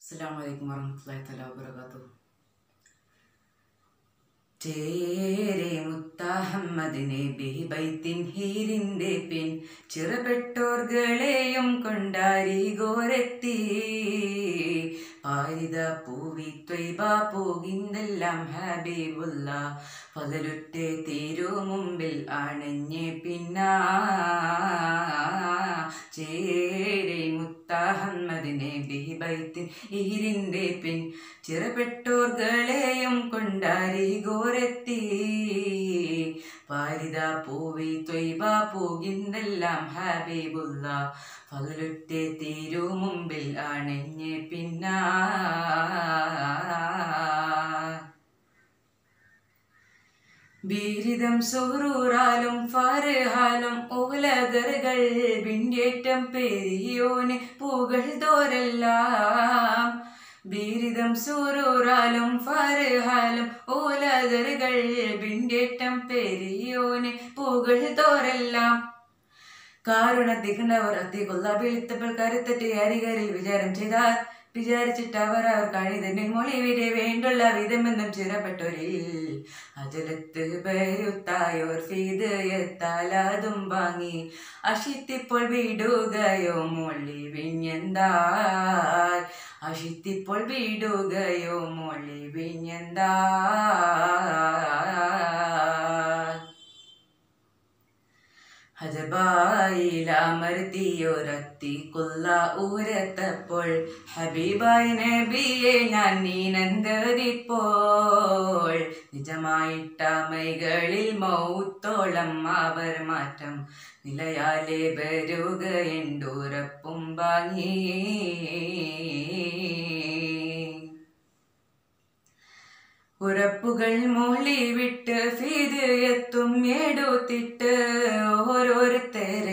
അസ്സാം വലൈക്കും വറഹമത്തല്ലാഹി തആല വബറകാതുഹു ചേരെ മുത്തഹമ്മദ് നബി ബൈത്തിൻ ഹീരിന്റെ പിൻ ചിറപ്പെട്ടോർകളെയും കൊണ്ടാരി ഗോരെത്തി പാരിത പൂവി ത്വയ്ബ പോകിന്തെല്ലാം ഹബീബുല്ല പകലുറ്റെ തീരു മുമ്പിൽ അണഞ്ഞ് പിന്നാ ചേരെ മുത്തഹമ്മദ് നബി ബൈത്തിൻ ഹീരിന്റെ പിൻ ചിറപ്പെട്ടോർകളെയും കൊണ്ടാരി ഗോരെത്തി പാരിത പൂവി ത്വയ്ബ പോകിന്തെല്ലാം ഹബീബുല്ല പകലുറ്റെ തീരു മുമ്പിൽ അണഞ്ഞ് പിന്നാ ബീരിതം സുറൂറാലും ഫർഹാലും ഓലകറുകൾ വിണ്ടേറ്റം പെരിയോന് പൂകൾ തോരെല്ലാം ബീരിതം സുറൂറാലും ഫർഹാലും ഓലകറുകൾ വിണ്ടേറ്റം പെരിയോന് പൂകൾ തോരെല്ലാം കാരുണത്തിക്കണ്ടവർ അത്തി കൊല്ല വിളിത്തപ്പോൾ കരുത്തറ്റ് അരികരിൽ വിചാരം ചെയ്താർ വിചാരിച്ചിട്ട് അവർ അവർ കഴി തന്നെ മൊഴിവിരെ വേണ്ടുള്ള വിധമെന്നും ചിറപ്പെട്ടൊരിൽ അജലത്ത് ബരുത്തായോർ ഫീത് എത്താൽ അതും വാങ്ങി അഷിത്തിപ്പോൾ വിടുകയോ മൊഴി വിഞ്ഞെന്തായ് അഷിത്തിപ്പോൾ വിടുകയോ മൊഴി വിഞ്ഞെന്തായ് ഹജബായിലമർത്തിയൊരത്തി കൊല്ല ഊരത്തപ്പോൾ ഹബീബായി നബിയെ ഞാൻ നീനന്തതിപ്പോൾ നിജമായിട്ടമൈകളിൽ മൗത്തോളം അവർ മാറ്റം നിലയാലെ വരുക എണ്ടുറപ്പും വാങ്ങി ഉറപ്പുകൾ മൂളി വിട്ട് ഫീത് എത്തും എടുത്തിട്ട് ഓരോരുത്തരെ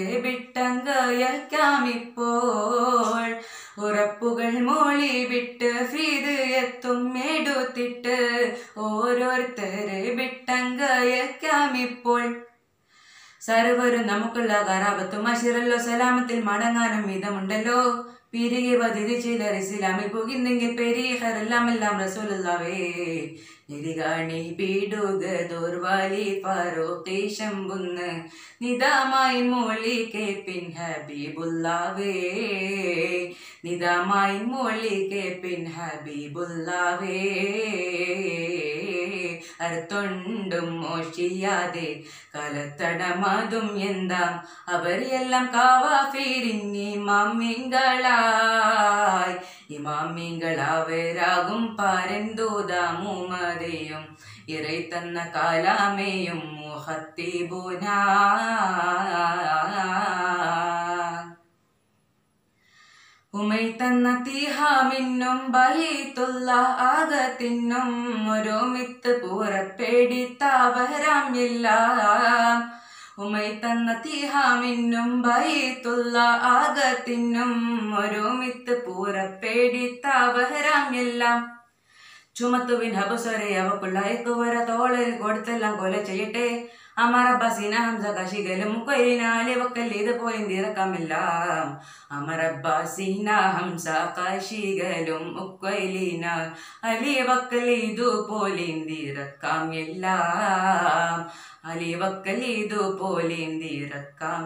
വിട്ടങ്കയക്കാമിപ്പോൾ ഉറപ്പുകൾ മൂളി വിട്ട് ഫീത് എത്തും എടുത്തിട്ട് ഓരോരുത്തരെ വിട്ടങ്കയക്കാമിപ്പോൾ സർവരും നമുക്കുള്ള കറാപത്തും അഷിറല്ലോ സലാമത്തിൽ മടങ്ങാനും വിധമുണ്ടല്ലോ പിരികെ പതിരി ചിലർ ഇസ്ലാമിൽ പോകുന്നെങ്കിൽ പെരീഹറെല്ലാം എല്ലാം റസൂലുള്ളവേ നിരികാണി പീടുക ദോർവാലി ഫാറൂഖി ശമ്പുന്ന് നിതാമായി മോളി കെ പിൻ ഹബീബുല്ലാവേ നിതാമായി മോളി കെ പിൻ ഹബീബുല്ലാവേ അറുത്തൊണ്ടും മോഷിയാതെ കലത്തടമതും എന്താം അവരെല്ലാം കാവാഫീരിഞ്ഞി മാമ്മിങ്കളായി ഇമാമിങ്കളവരാകും പാരന്തോതാമുമതയും ഇറൈ തന്ന കാലാമേയും മുഹത്തിബുനാ ഉമൈ തന്ന തീഹാമിന്നും ബഹീത്തുള്ള ആകത്തിന്നും ഓരോ മിത്ത് പൂറപ്പേടിത്താവരാം എല്ലാം ഉമൈ തന്ന തീഹാമിന്നും ബഹീത്തുള്ള ആകത്തിന്നും ഓരോ മിത്ത് പൂറപ്പേടിത്താവരാം എല്ലാം ചുമത്തുവിൻ ഹബുസരെ അവക്കുള്ള എക്കുവര തോളിൽ കൊടുത്തെല്ലാം കൊല ചെയ്യട്ടെ അമറബസീന ഹംസ കശികലും കൊയിനാലെ വക്കൽ ഇത് പോയിന്തിറക്കാമെല്ലാം അമറബസീന ഹംസ കശികലും ഉക്കൊയിലിന അലി വക്കൽ ഇതു പോലിന്തിറക്കാം എല്ലാം അലി വക്കൽ ഇതു പോലിന്തിറക്കാം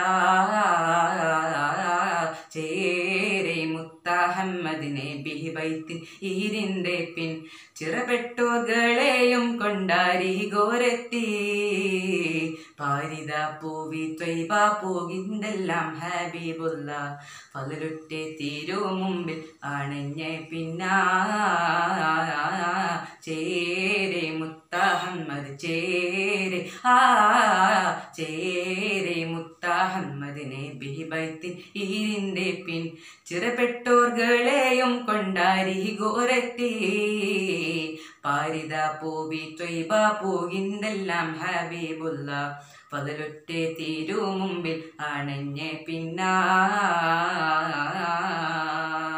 എല്ലാം ചേരെ മുത്തഹമ്മദിനെ ബിഹിബൈത്തിൻ ഈരിന്റെ പിൻ ചിറപ്പെട്ടോകളെയും കൊണ്ടാരി ഗോരെത്തി പാരിത പൂവി ത്വയ്ബ പോകിന്തെല്ലാം ഹബീബുല്ല പകലുറ്റെ തീരു മുമ്പിൽ അണഞ്ഞ പിന്നാ ചേരെ മുത്തഹമ്മദ് ചേരെ ആ ചേരെ മുത്തഹമ്മദിനെ ബിഹിബൈത്തിൻ ഈരിന്റെ പിൻ ചിറപ്പെട്ടോർകളെയും കൊണ്ടാരി ഗോരെത്തി പാരിത പൂവി ത്വയ്ബ പോകിന്തെല്ലാം ഹബീബുല്ല പകലൊറ്റെ തീരു മുമ്പിൽ അണഞ്ഞ പിന്നാ